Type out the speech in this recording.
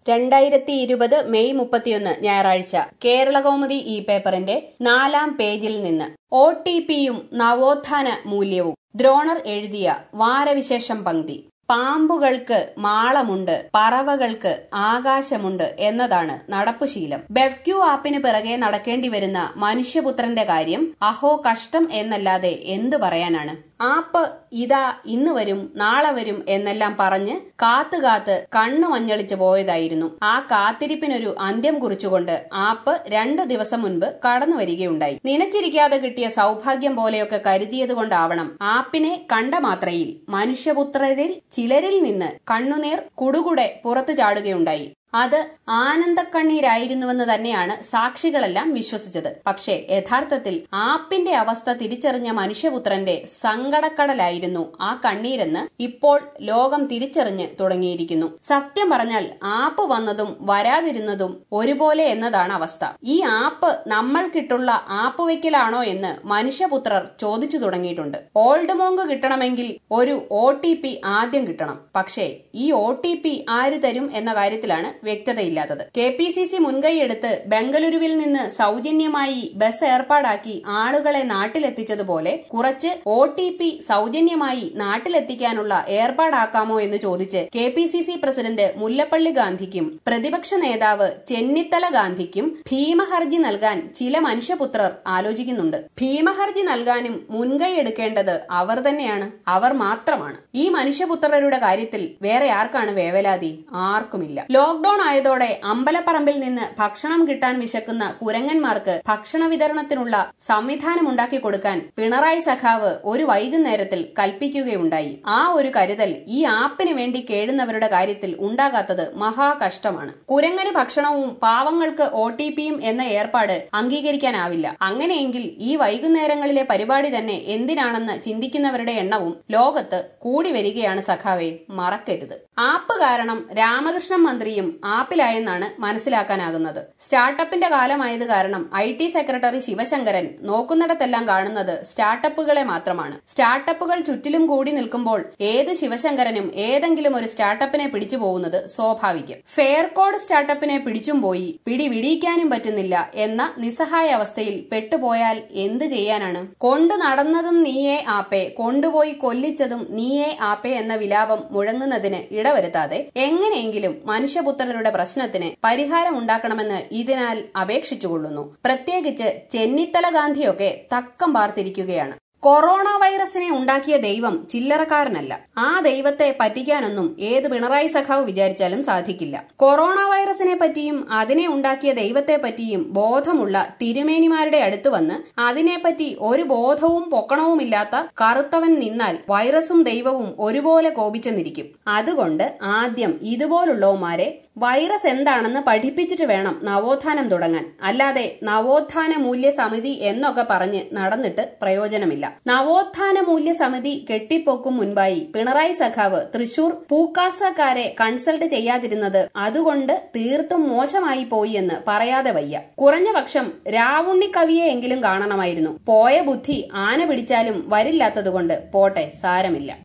രണ്ടായിരത്തി ഇരുപത് മെയ് മുപ്പത്തിയൊന്ന് ഞായറാഴ്ച കേരളകൗമുദി ഈ പേപ്പറിന്റെ നാലാം പേജിൽ നിന്ന് ഒ ടി പിയും നവോത്ഥാന മൂല്യവും ദ്രോണർ എഴുതിയ വാരവിശേഷം പങ്ക്തി പാമ്പുകൾക്ക് മാളമുണ്ട് പറവകൾക്ക് ആകാശമുണ്ട് എന്നതാണ് നടപ്പുശീലം ബെവ്ക്യൂ ആപ്പിന് പിറകെ നടക്കേണ്ടി വരുന്ന മനുഷ്യപുത്രന്റെ കാര്യം അഹോ കഷ്ടം എന്നല്ലാതെ എന്തു പറയാനാണ് ആപ്പ് ഇതാ ഇന്ന് വരും നാളെ വരും എന്നെല്ലാം പറഞ്ഞ് കാത്തു കാത്ത് കണ്ണു മഞ്ഞളിച്ചു പോയതായിരുന്നു ആ കാത്തിരിപ്പിനൊരു അന്ത്യം കുറിച്ചുകൊണ്ട് ആപ്പ് രണ്ടു ദിവസം മുൻപ് കടന്നു വരികയുണ്ടായി നനച്ചിരിക്കാതെ കിട്ടിയ സൗഭാഗ്യം പോലെയൊക്കെ കരുതിയതുകൊണ്ടാവണം ആപ്പിനെ കണ്ട മാത്രയിൽ മനുഷ്യപുത്രരിൽ ചിലരിൽ നിന്ന് കണ്ണുനീർ കുടുകുടെ പുറത്തു ചാടുകയുണ്ടായി അത് ആനന്ദക്കണ്ണീരായിരുന്നുവെന്ന് തന്നെയാണ് സാക്ഷികളെല്ലാം വിശ്വസിച്ചത് പക്ഷേ യഥാർത്ഥത്തിൽ ആപ്പിന്റെ അവസ്ഥ തിരിച്ചറിഞ്ഞ മനുഷ്യപുത്രന്റെ സങ്കടക്കടലായിരുന്നു ആ കണ്ണീരെന്ന് ഇപ്പോൾ ലോകം തിരിച്ചറിഞ്ഞ് തുടങ്ങിയിരിക്കുന്നു സത്യം പറഞ്ഞാൽ ആപ്പ് വന്നതും വരാതിരുന്നതും ഒരുപോലെ എന്നതാണ് അവസ്ഥ ഈ ആപ്പ് നമ്മൾക്കിട്ടുള്ള ആപ്പ് വെക്കലാണോ എന്ന് മനുഷ്യപുത്രർ ചോദിച്ചു തുടങ്ങിയിട്ടുണ്ട് ഓൾഡ് മോങ്ക് കിട്ടണമെങ്കിൽ ഒരു ഒ ആദ്യം കിട്ടണം പക്ഷേ ഈ ഒ ആര് തരും എന്ന കാര്യത്തിലാണ് വ്യക്തതയില്ലാത്തത് കെ പി സി സി മുൻകൈയെടുത്ത് ബംഗളൂരുവിൽ നിന്ന് സൗജന്യമായി ബസ് ഏർപ്പാടാക്കി ആളുകളെ നാട്ടിലെത്തിച്ചതുപോലെ കുറച്ച് ഒ ടി പി സൗജന്യമായി നാട്ടിലെത്തിക്കാനുള്ള ഏർപ്പാടാക്കാമോ എന്ന് ചോദിച്ച് K P C C president Mullappally ഗാന്ധിക്കും പ്രതിപക്ഷ നേതാവ് ചെന്നിത്തല ഗാന്ധിക്കും ഭീമഹർജി നൽകാൻ ചില മനുഷ്യപുത്രർ ആലോചിക്കുന്നുണ്ട് ഭീമഹർജി നൽകാനും മുൻകൈ എടുക്കേണ്ടത് അവർ തന്നെയാണ് അവർ മാത്രമാണ് ഈ മനുഷ്യപുത്രരുടെ കാര്യത്തിൽ വേറെ ആർക്കാണ് വേവലാതി ആർക്കുമില്ല ലോക്ഡൌൺ ആയതോടെ അമ്പലപ്പറമ്പിൽ നിന്ന് ഭക്ഷണം കിട്ടാൻ വിശക്കുന്ന കുരങ്ങന്മാർക്ക് ഭക്ഷണ വിതരണത്തിനുള്ള സംവിധാനം ഉണ്ടാക്കി കൊടുക്കാൻ പിണറായി സഖാവ് ഒരു വൈകുന്നേരത്തിൽ കൽപ്പിക്കുകയുണ്ടായി ആ ഒരു കരുതൽ ഈ ആപ്പിന് വേണ്ടി കേഴുന്നവരുടെ കാര്യത്തിൽ ഉണ്ടാകാത്തത് മഹാകഷ്ടമാണ് കുരങ്ങന് ഭക്ഷണവും പാവങ്ങൾക്ക് ഒ ടി പിയും എന്ന ഏർപ്പാട് അംഗീകരിക്കാനാവില്ല അങ്ങനെയെങ്കിൽ ഈ വൈകുന്നേരങ്ങളിലെ പരിപാടി തന്നെ എന്തിനാണെന്ന് ചിന്തിക്കുന്നവരുടെ എണ്ണവും ലോകത്ത് കൂടി വരികയാണ് സഖാവെ മറക്കരുത് ആപ്പ് കാരണം രാമകൃഷ്ണൻ മന്ത്രിയും ആപ്പിലായെന്നാണ് മനസ്സിലാക്കാനാകുന്നത് സ്റ്റാർട്ടപ്പിന്റെ കാലമായത് കാരണം ഐ ടി സെക്രട്ടറി ശിവശങ്കരൻ നോക്കുന്നിടത്തെല്ലാം കാണുന്നത് സ്റ്റാർട്ടപ്പുകളെ മാത്രമാണ് സ്റ്റാർട്ടപ്പുകൾ ചുറ്റിലും കൂടി നിൽക്കുമ്പോൾ ഏത് ശിവശങ്കരനും ഏതെങ്കിലും ഒരു സ്റ്റാർട്ടപ്പിനെ പിടിച്ചു പോകുന്നത് സ്വാഭാവികം ഫെയർ കോഡ് സ്റ്റാർട്ടപ്പിനെ പിടിച്ചും പോയി പിടി വിടിയിക്കാനും പറ്റുന്നില്ല എന്ന നിസ്സഹായ അവസ്ഥയിൽ പെട്ടുപോയാൽ എന്ത് ചെയ്യാനാണ് കൊണ്ടു നടന്നതും നീയേ ആപ്പേ കൊണ്ടുപോയി കൊല്ലിച്ചതും നീയേ ആപ്പേ എന്ന വിലാപം മുഴങ്ങുന്നതിന് ഇടവരുത്താതെ എങ്ങനെയെങ്കിലും മനുഷ്യപുത്രരുടെ പ്രശ്നത്തിന് പരിഹാരമുണ്ടാക്കണമെന്ന് ഇതിനാൽ അപേക്ഷിച്ചുകൊള്ളുന്നു പ്രത്യേകിച്ച് ചെന്നിത്തല ഗാന്ധിയൊക്കെ തക്കം പാർത്തിരിക്കുകയാണ് കൊറോണ വൈറസിനെ ഉണ്ടാക്കിയ ദൈവം ചില്ലറക്കാരനല്ല ആ ദൈവത്തെ പറ്റിക്കാനൊന്നും ഏത് പിണറായി സഖാവ് വിചാരിച്ചാലും സാധിക്കില്ല കൊറോണ വൈറസിനെ പറ്റിയും അതിനെ ഉണ്ടാക്കിയ ദൈവത്തെ പറ്റിയും ബോധമുള്ള തിരുമേനിമാരുടെ അടുത്ത് വന്ന് അതിനെപ്പറ്റി ഒരു ബോധവും പൊക്കണവുമില്ലാത്ത കറുത്തവൻ നിന്നാൽ വൈറസും ദൈവവും ഒരുപോലെ കോപിച്ചെന്നിരിക്കും അതുകൊണ്ട് ആദ്യം ഇതുപോലുള്ളവന്മാരെ വൈറസ് എന്താണെന്ന് പഠിപ്പിച്ചിട്ട് വേണം നവോത്ഥാനം തുടങ്ങാൻ അല്ലാതെ നവോത്ഥാന മൂല്യ സമിതി എന്നൊക്കെ പറഞ്ഞ് നടന്നിട്ട് പ്രയോജനമില്ല നവോത്ഥാന മൂല്യ സമിതി കെട്ടിപ്പൊക്കും മുൻപായി പിണറായി സഖാവ് തൃശൂർ പൂക്കാസക്കാരെ കൺസൾട്ട് ചെയ്യാതിരുന്നത് അതുകൊണ്ട് തീർത്തും മോശമായി പോയി എന്ന് പറയാതെ വയ്യ കുറഞ്ഞ പക്ഷം രാവുണ്ണി കവിയെ എങ്കിലും കാണണമായിരുന്നു പോയ ബുദ്ധി ആന പിടിച്ചാലും വരില്ലാത്തതുകൊണ്ട് പോട്ടെ സാരമില്ല